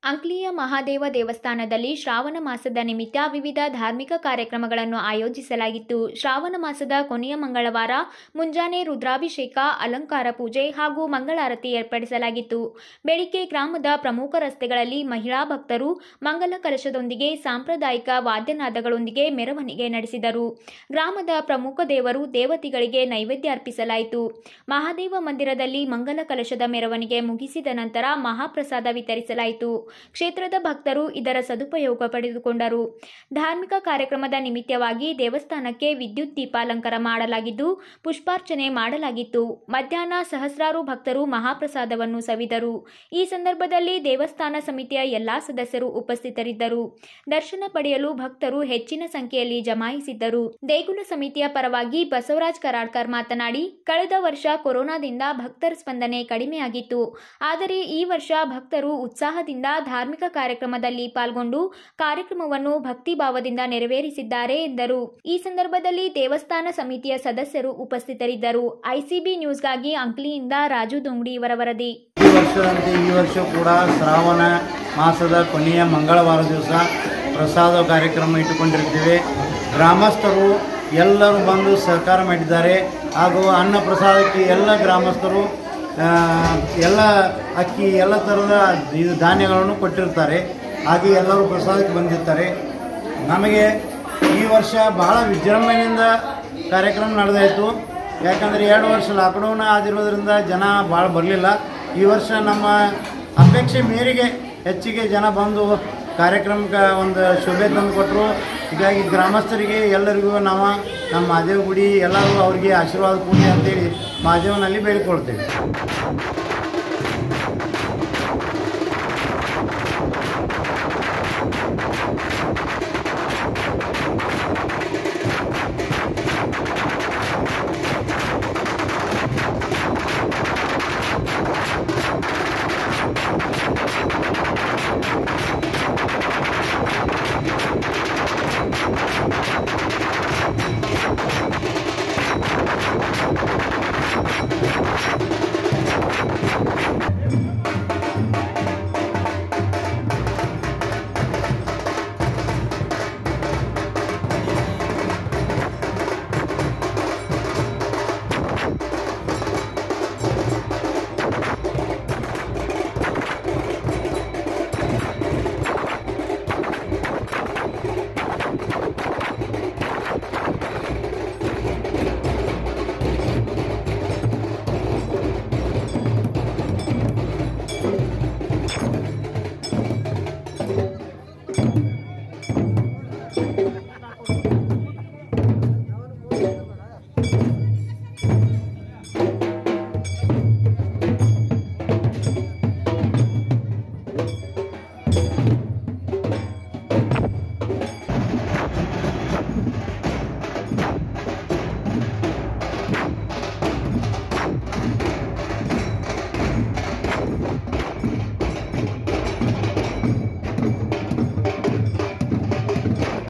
ಅಂಕ್ಲಿಯ ಮಹಾದೇವ ದೇವಸ್ಥಾನದಲ್ಲಿ ಶ್ರಾವಣ ಮಾಸದ ನಿಮಿತ್ತ ವಿವಿಧ ಧಾರ್ಮಿಕ ಕಾರ್ಯಕ್ರಮಗಳನ್ನು ಆಯೋಜಿಸಲಾಗಿತ್ತು ಶ್ರಾವಣ ಮಾಸದ ಕೊನೆಯ ಮಂಗಳವಾರ ಮುಂಜಾನೆ ರುದ್ರಾಭಿಷೇಕ ಅಲಂಕಾರ ಪೂಜೆ ಹಾಗೂ ಮಂಗಳಾರತಿ ಏರ್ಪಡಿಸಲಾಗಿತ್ತು ಬೆಳಿಗ್ಗೆ ಗ್ರಾಮದ ಪ್ರಮುಖ ರಸ್ತೆಗಳಲ್ಲಿ ಮಹಿಳಾ ಭಕ್ತರು ಮಂಗಲ ಕಲಶದೊಂದಿಗೆ ಸಾಂಪ್ರದಾಯಿಕ ವಾದ್ಯನಾದಗಳೊಂದಿಗೆ ಮೆರವಣಿಗೆ ನಡೆಸಿದರು ಗ್ರಾಮದ ಪ್ರಮುಖ ದೇವರು ದೇವತೆಗಳಿಗೆ ನೈವೇದ್ಯ ಅರ್ಪಿಸಲಾಯಿತು ಮಹಾದೇವ ಮಂದಿರದಲ್ಲಿ ಮಂಗಲ ಕಲಶದ ಮೆರವಣಿಗೆ ಮುಗಿಸಿದ ನಂತರ ಮಹಾಪ್ರಸಾದ ವಿತರಿಸಲಾಯಿತು ಕ್ಷೇತ್ರದ ಭಕ್ತರು ಇದರ ಸದುಪಯೋಗ ಪಡೆದುಕೊಂಡರು ಧಾರ್ಮಿಕ ಕಾರ್ಯಕ್ರಮದ ನಿಮಿತ್ತವಾಗಿ ದೇವಸ್ಥಾನಕ್ಕೆ ವಿದ್ಯುತ್ ದೀಪಾಲಂಕಾರ ಮಾಡಲಾಗಿದ್ದು ಪುಷ್ಪಾರ್ಚನೆ ಮಾಡಲಾಗಿತ್ತು ಮಧ್ಯಾಹ್ನ ಸಹಸ್ರಾರು ಭಕ್ತರು ಮಹಾಪ್ರಸಾದವನ್ನು ಸವಿದರು ಈ ಸಂದರ್ಭದಲ್ಲಿ ದೇವಸ್ಥಾನ ಸಮಿತಿಯ ಎಲ್ಲಾ ಸದಸ್ಯರು ಉಪಸ್ಥಿತರಿದ್ದರು ದರ್ಶನ ಪಡೆಯಲು ಭಕ್ತರು ಹೆಚ್ಚಿನ ಸಂಖ್ಯೆಯಲ್ಲಿ ಜಮಾಯಿಸಿದ್ದರು ದೇಗುಲ ಸಮಿತಿಯ ಪರವಾಗಿ ಬಸವರಾಜ್ ಕರಾಡ್ಕರ್ ಮಾತನಾಡಿ ಕಳೆದ ವರ್ಷ ಕೊರೋನಾದಿಂದ ಭಕ್ತರ ಸ್ಪಂದನೆ ಕಡಿಮೆಯಾಗಿತ್ತು ಆದರೆ ಈ ವರ್ಷ ಭಕ್ತರು ಉತ್ಸಾಹದಿಂದ ಧಾರ್ಮಿಕ ಕಾರ್ಯಕ್ರಮದಲ್ಲಿ ಪಾಲ್ಗೊಂಡು ಕಾರ್ಯಕ್ರಮವನ್ನು ಭಕ್ತಿಭಾವದಿಂದ ನೆರವೇರಿಸಿದ್ದಾರೆ ಎಂದರು ಈ ಸಂದರ್ಭದಲ್ಲಿ ದೇವಸ್ಥಾನ ಸಮಿತಿಯ ಸದಸ್ಯರು ಉಪಸ್ಥಿತರಿದ್ದರು ಐಸಿಬಿ ನ್ಯೂಸ್ಗಾಗಿ ಅಂಕ್ಲಿಯಿಂದ ರಾಜು ದೊಂಗಡಿ ಇವರ ವರದಿ ಈ ವರ್ಷದಂತೆ ಈ ವರ್ಷ ಕೂಡ ಶ್ರಾವಣ ಮಾಸದ ಕೊನೆಯ ಮಂಗಳವಾರ ದಿವಸ ಪ್ರಸಾದ ಕಾರ್ಯಕ್ರಮ ಇಟ್ಟುಕೊಂಡಿರ್ತೀವಿ ಗ್ರಾಮಸ್ಥರು ಎಲ್ಲರೂ ಬಂದು ಸಹಕಾರ ಮಾಡಿದ್ದಾರೆ ಹಾಗೂ ಅನ್ನ ಪ್ರಸಾದಕ್ಕೆ ಎಲ್ಲ ಗ್ರಾಮಸ್ಥರು ಆ, ಎಲ್ಲ ಅಕ್ಕಿ ಎಲ್ಲ ಥರದ ಇದು ಧಾನ್ಯಗಳನ್ನು ಕೊಟ್ಟಿರ್ತಾರೆ ಹಾಗೆ ಎಲ್ಲರೂ ಪ್ರಸಾದಕ್ಕೆ ಬಂದಿರ್ತಾರೆ ನಮಗೆ ಈ ವರ್ಷ ಬಹಳ ವಿಜೃಂಭಣೆಯಿಂದ ಕಾರ್ಯಕ್ರಮ ನಡೆದಾಯಿತು ಯಾಕಂದರೆ ಎರಡು ವರ್ಷ ಲಾಕ್ಡೌನ್ ಆಗಿರೋದ್ರಿಂದ ಜನ ಭಾಳ ಬರಲಿಲ್ಲ ಈ ವರ್ಷ ನಮ್ಮ ಅಪೇಕ್ಷೆ ಮೇರೆಗೆ ಹೆಚ್ಚಿಗೆ ಜನ ಬಂದು ಕಾರ್ಯಕ್ರಮಕ್ಕೆ ಒಂದು ಶುಭೆ ತಂದು ಕೊಟ್ಟರು ಹೀಗಾಗಿ ಗ್ರಾಮಸ್ಥರಿಗೆ ಎಲ್ಲರಿಗೂ ನಾವು ನಮ್ಮ ಮಹಾದೇವ ಗುಡಿ ಎಲ್ಲರೂ ಅವರಿಗೆ ಆಶೀರ್ವಾದ ಕೊಡಿ ಅಂತೇಳಿ ಮಹಾದೇವನಲ್ಲಿ ಬೇಡಿಕೊಳ್ತೇವೆ